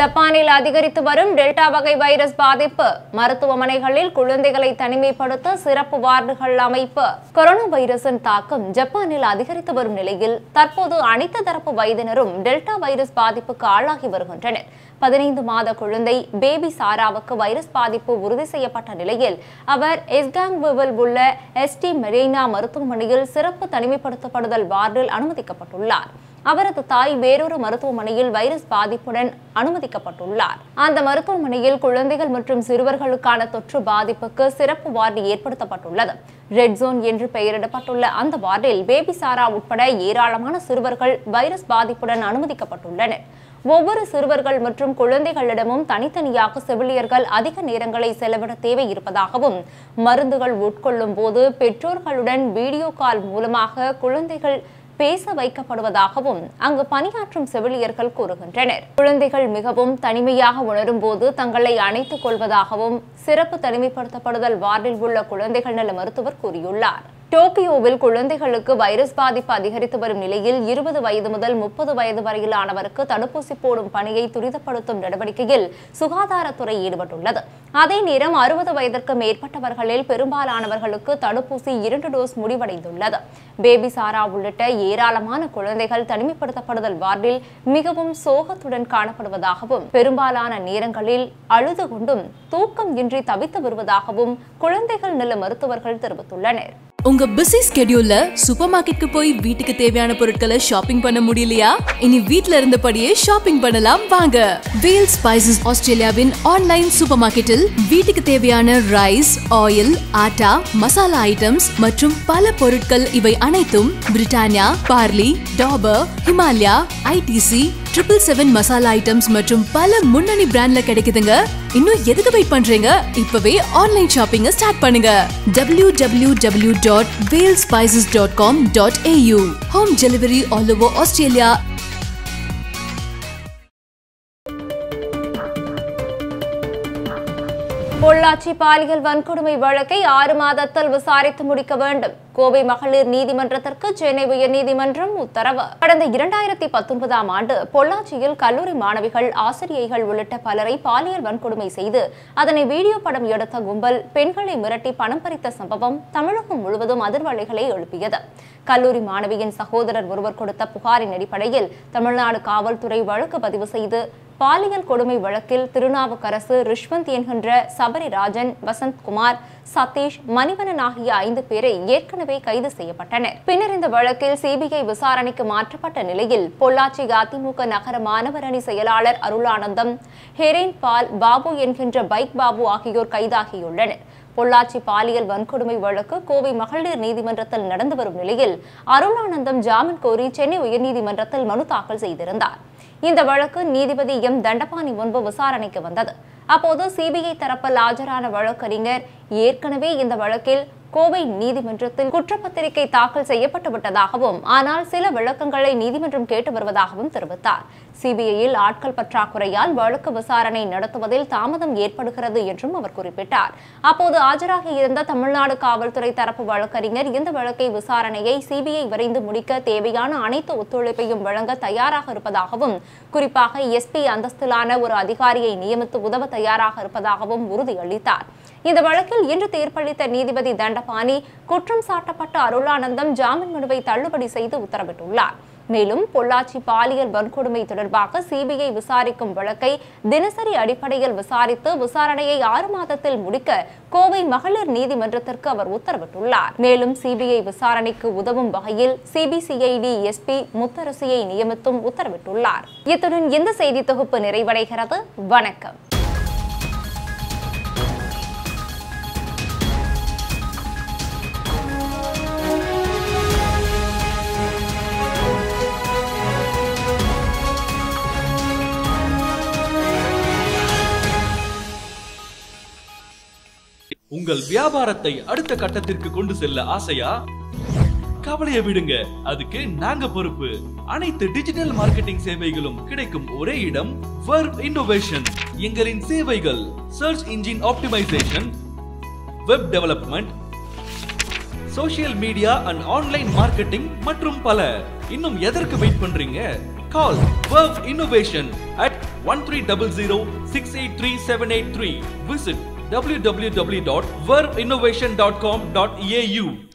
ஜப்பானில் அதிகரித்து வரும் டெல்டா வகை வைரஸ் பாதிப்பு மருத்துவமனைகளில் குழந்தைகளை தனிமைப்படுத்த சிறப்பு வார்டுகள் அமைப்பு கொரோனா வைரஸின் தாக்கம் ஜப்பானில் அதிகரித்து வரும் நிலையில் தற்போது அனைத்து தரப்பு வயதினரும் டெல்டா வைரஸ் பாதிப்புக்கு ஆளாகி வருகின்றனர் பதினைந்து மாத குழந்தை பேபி சாராவுக்கு வைரஸ் பாதிப்பு உறுதி செய்யப்பட்ட நிலையில் அவர் எஸ்காங்வில் உள்ள எஸ்டி மெரீனா மருத்துவமனையில் சிறப்பு தனிமைப்படுத்தப்படுதல் வார்டில் அனுமதிக்கப்பட்டுள்ளார் அவரது தாய் வேறொரு மருத்துவமனையில் வைரஸ் பாதிப்புடன் அனுமதிக்கப்பட்டுள்ளார் அந்த மருத்துவமனையில் குழந்தைகள் மற்றும் சிறுவர்களுக்கான தொற்று பாதிப்புக்கு சிறப்பு வார்டு ஏற்படுத்தப்பட்டுள்ளது ரெட் ஜோன் என்று பெயரிடப்பட்டுள்ள அந்த வார்டில் பேபி சாரா உட்பட ஏராளமான சிறுவர்கள் வைரஸ் பாதிப்புடன் அனுமதிக்கப்பட்டுள்ளனர் ஒவ்வொரு சிறுவர்கள் மற்றும் குழந்தைகளிடமும் தனித்தனியாக செவிலியர்கள் அதிக நேரங்களை செலவிட தேவை இருப்பதாகவும் மருந்துகள் உட்கொள்ளும் போது பெற்றோர்களுடன் வீடியோ கால் மூலமாக குழந்தைகள் பேச வைக்கப்படுவதாகவும் அங்கு பணியாற்றும் செவிலியர்கள் கூறுகின்றனர் குழந்தைகள் மிகவும் தனிமையாக உணரும் போது தங்களை அணைத்துக் கொள்வதாகவும் சிறப்பு தனிமைப்படுத்தப்படுதல் வார்டில் உள்ள குழந்தைகள் நல மருத்துவர் கூறியுள்ளார் டோக்கியோவில் குழந்தைகளுக்கு வைரஸ் பாதிப்பு அதிகரித்து வரும் நிலையில் இருபது வயது முதல் முப்பது வயது வரையிலானவருக்கு தடுப்பூசி போடும் பணியை துரிதப்படுத்தும் நடவடிக்கையில் சுகாதாரத்துறை ஈடுபட்டுள்ளது அதே நேரம் அறுபது வயதிற்கு மேற்பட்டவர்களில் பெரும்பாலானவர்களுக்கு தடுப்பூசி இரண்டு டோஸ் முடிவடைந்துள்ளது பேபி சாரா உள்ளிட்ட ஏராளமான குழந்தைகள் தனிமைப்படுத்தப்படுதல் வார்டில் மிகவும் சோகத்துடன் காணப்படுவதாகவும் பெரும்பாலான நேரங்களில் அழுது கொண்டும் தூக்கம் இன்றி தவித்து வருவதாகவும் குழந்தைகள் நல மருத்துவர்கள் தெரிவித்துள்ளனர் உங்க பிஸி ஸ்கெடியூல்ல சூப்பர் மார்க்கெட்க்கு போய் வீட்டுக்கு தேவையான பொருட்களை ஷாப்பிங் பண்ண முடியலையா இனி வீட்ல இருந்தபடியே ஷாப்பிங் பண்ணலாம் வாங்க வேல் ஸ்பைசஸ் ஆஸ்திரேலியாவின் ஆன்லைன் சூப்பர் மார்க்கெட்டில் வீட்டுக்கு தேவையான rice oil atta masala items மற்றும் பல பொருட்கள் இவை அனைத்தும் Britannia Parle Dabur Himalaya ITC triple seven masala items மற்றும் பல முன்னணி பிராண்ட்ல கிடைக்குதுங்க இன்னும் எதுக்கு வெயிட் பண்றீங்க இப்பவே ஆன்லைன் ஷாப்பிங்க ஸ்டார்ட் பண்ணுங்க W W W dot Vel spices dot com dot AU home delivery all over Australia Pollachi பாலியல் வன்கொடுமை வழக்கை ஆறு மாதத்தில் விசாரித்து முடிக்க வேண்டும் கோவை மகளிர் நீதிமன்றத்திற்கு சென்னை உயர்நீதிமன்றம் உத்தரவு கடந்த இரண்டாயிரத்தி பத்தொன்பதாம் ஆண்டு பொள்ளாச்சியில் கல்லூரி மாணவிகள் ஆசிரியைகள் உள்ளிட்ட பலரை பாலியல் வன்கொடுமை செய்து அதனை வீடியோ படம் எடுத்த கும்பல் பெண்களை மிரட்டி பணம் பறித்த சம்பவம் தமிழகம் முழுவதும் அதிர்வலைகளை எழுப்பியது கல்லூரி மாணவியின் சகோதரர் ஒருவர் கொடுத்த புகாரின் அடிப்படையில் தமிழ்நாடு காவல்துறை வழக்கு பதிவு செய்து பாலியல் கொடுமை வழக்கில் திருநாவுக்கரசு ரிஷ்வந்த் என்கின்ற சபரிராஜன் வசந்த்குமார் சதீஷ் மணிவனன் ஆகிய ஐந்து பேரை ஏற்கனவே கைது செய்யப்பட்டனர் பின்னர் இந்த வழக்கில் சிபிஐ விசாரணைக்கு மாற்றப்பட்ட நிலையில் பொள்ளாச்சி அதிமுக நகர மாணவர் அணி செயலாளர் அருளானந்தம் ஹெரேன் பால் பாபு என்கின்ற பைக் பாபு ஆகியோர் கைதாகியுள்ளனர் பொள்ளாச்சி பாலியல் வன்கொடுமை வழக்கு கோவை மகளிர் நீதிமன்றத்தில் நடந்து வரும் நிலையில் அருளானந்தம் ஜாமீன் கோரி சென்னை உயர்நீதிமன்றத்தில் மனு தாக்கல் செய்திருந்தார் இந்த வழக்கு நீதிபதி எம் தண்டபாணி முன்பு விசாரணைக்கு வந்தது அப்போது சிபிஐ தரப்பில் ஆஜரான வழக்கறிஞர் ஏற்கனவே இந்த வழக்கில் கோவை நீதிமன்றத்தில் குற்றப்பத்திரிகை தாக்கல் செய்யப்பட்டு விட்டதாகவும் ஆனால் சில விளக்கங்களை நீதிமன்றம் கேட்டு வருவதாகவும் தெரிவித்தார் சிபிஐயில் ஆட்கள் பற்றாக்குறையால் வழக்கு விசாரணை நடத்துவதில் தாமதம் ஏற்படுகிறது என்றும் அவர் குறிப்பிட்டார் அப்போது ஆஜராகி இருந்த தமிழ்நாடு காவல்துறை தரப்பு வழக்கறிஞர் இந்த வழக்கை விசாரணையை சிபிஐ விரைந்து முடிக்க தேவையான அனைத்து ஒத்துழைப்பையும் வழங்க தயாராக இருப்பதாகவும் குறிப்பாக எஸ்பி அந்தஸ்திலான ஒரு அதிகாரியை நியமித்து உதவ தயாராக இருப்பதாகவும் உறுதியளித்தார் இந்த வழக்கில் இன்று தீர்ப்பளித்த நீதிபதி தண்டபாணி குற்றம் சாட்டப்பட்ட அருளானந்தம் ஜாமீன் மனுவை தள்ளுபடி செய்து உத்தரவிட்டுள்ளார் மேலும் பொள்ளாச்சி பாலியல் வன்கொடுமை தொடர்பாக சிபிஐ விசாரிக்கும் வழக்கை தினசரி அடிப்படையில் விசாரித்து விசாரணையை ஆறு மாதத்தில் முடிக்க கோவை மகளிர் நீதிமன்றத்திற்கு அவர் உத்தரவிட்டுள்ளார் மேலும் சிபிஐ விசாரணைக்கு உதவும் வகையில் சிபிசிஐடி எஸ்பி முத்தரசியை நியமித்தும் உத்தரவிட்டுள்ளார் இத்துடன் இந்த செய்தி தொகுப்பு நிறைவடைகிறது வணக்கம் உங்கள் வியாபாரத்தை அடுத்த கட்டத்திற்கு கொண்டு செல்ல ஆசையா கவலைய விடுங்க அதுக்கு நாங்க பொறுப்பு அனைத்து டிஜிட்டல் மார்க்கெட்டிங் சேவைகளும் கிடைக்கும் ஒரே இடம் Verve இன்னோவேஷன் எங்களின் சேவைகள் search engine optimisation web development social media and online marketing மற்றும் பல இன்னும் எதற்கு வெயிட் பண்றீங்க Call Verve Innovation at 1300 Visit www.verveinnovation.com.au